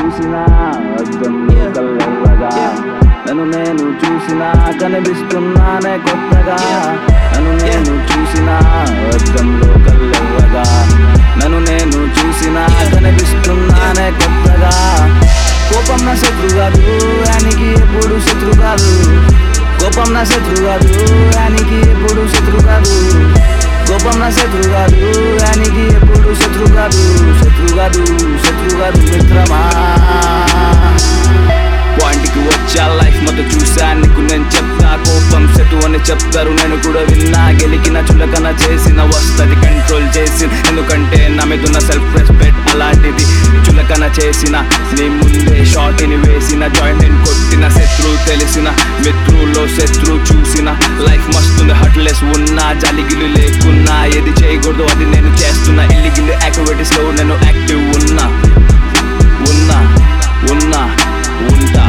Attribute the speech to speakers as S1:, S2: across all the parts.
S1: చూసినా అద్దంలో కల్లెర్రగా నన్ను నేను చూసినా కనిపిస్తున్నానే కొత్తగా నన్ను నేను చూసినా అద్దంలో కల్లెర్రగా నన్ను నేను చూసినా కనిపిస్తున్నానే కొత్తగా కోపం నా శత్రు కాదు యానికి ఎప్పుడు శత్రు కాదు కోపం నా శత్రు కాదు యానికి ఎప్పుడు శత్రు కాదు కోపం నా శత్రు కాదు యానికి ఎప్పుడు శత్రు కాదు శత్రు కాదు శత్రు కాదు మిత్రమా పాయింట్కి వచ్చా లైఫ్ మొత్తం చూసా నీకు నేను చెప్తా కోపం సెటు అని చెప్తారు నేను కూడా విన్నా గెలికిన చులకన చేసిన వస్తది కంట్రోల్ చేసి ఎందుకంటే నా మీద ఉన్న సెల్ఫ్ రెస్పెక్ట్ అలాంటిది చులకన చేసిన నీ ముందే షాట్ ని వేసిన జాయింట్ నేను కొట్టిన శత్రు తెలిసిన మిత్రుల్లో శత్రు చూసిన లైఫ్ మస్తుంది హట్లెస్ ఉన్నా జలిగిలు లేకున్నా ఏది చేయకూడదు అది నేను చేస్తున్నా ఇల్లిగిల్లి యాక్టివిటీస్ లో నేను యాక్టివ్ ఉన్నా ఉన్నా ఉన్నా ఉంటా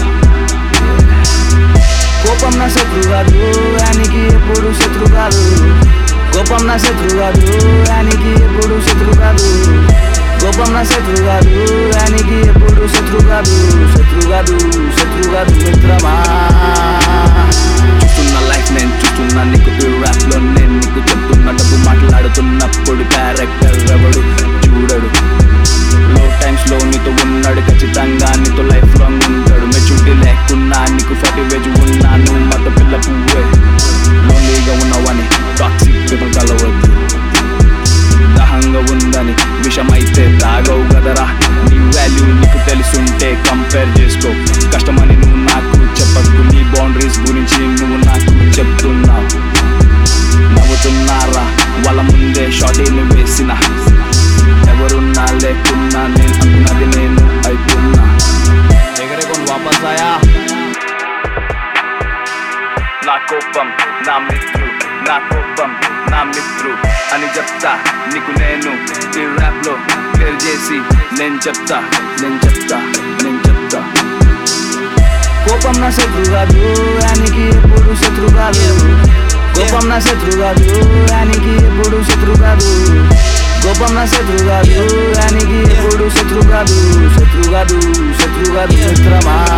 S1: కోపం నా శత్రు కాదు యానికి ఎప్పుడు శత్రు కాదు కోపం నా శత్రు కాదు యానికి ఎప్పుడు శత్రు కాదు కోపం నా శత్రు కాదు యానికి ఎప్పుడు శత్రు కాదు శత్రు కాదు శత్రు కాదు మిత్రమా చూస్తున్న లైఫ్ నేను చూస్తున్నా నీకు ఈ rap లో నేను నీకు చెప్తున్నా డబ్బు మాట్లాడుతున్నప్పుడు క్యారెక్టర్ ఎవడు చూడడు లో టైమ్స్ లో నీతో ఉన్నాడు ఖచ్చితంగా నీతో లైఫ్ లాంగ్ ఉంటాడు మెచ్యూరిటీ లేకున్నా నీకు ఫార్టీ వేజ్ ఉన్నాను మత పిల్ల పువ్వే లోన్లీగా ఉన్నావని టాక్సిక్ పీపుల్ కలవద్దు దహంగా ఉందని విషమైతే తాగవు కదరా నీ వాల్యూ నీకు తెలుసుంటే కంపేర్ చేసుకో కష్టమని నువ్వు నాకు చెప్పకు నీ బౌండరీస్ గురించి నువ్వు నాకు చెప్తున్నావు నవ్వుతున్నారా వాళ్ళ ముందే షార్టీని వేసిన ఎవరున్నా లేకున్నా నేను అనుకున్నది నేను అవుతున్నా ఎగరే కొన్ని వాపస్ ఆయా నా కోపం నా మిత్రు నా కోపం నా మిత్రు అని చెప్తా నీకు నేను ఈ ర్యాప్ లో క్లియర్ చేసి నేను చెప్తా నేను చెప్తా నేను చెప్తా కోపం నా శత్రు కాదు యానికి ఎప్పుడు శత్రు కాదు కోపం నా శత్రు కాదు యానికి ఎప్పుడు శత్రు కాదు కోపం నా శత్రు కాదు యానికి ఎప్పుడు శత్రు కాదు శత్రు కాదు శత్రు కాదు మిత్రమా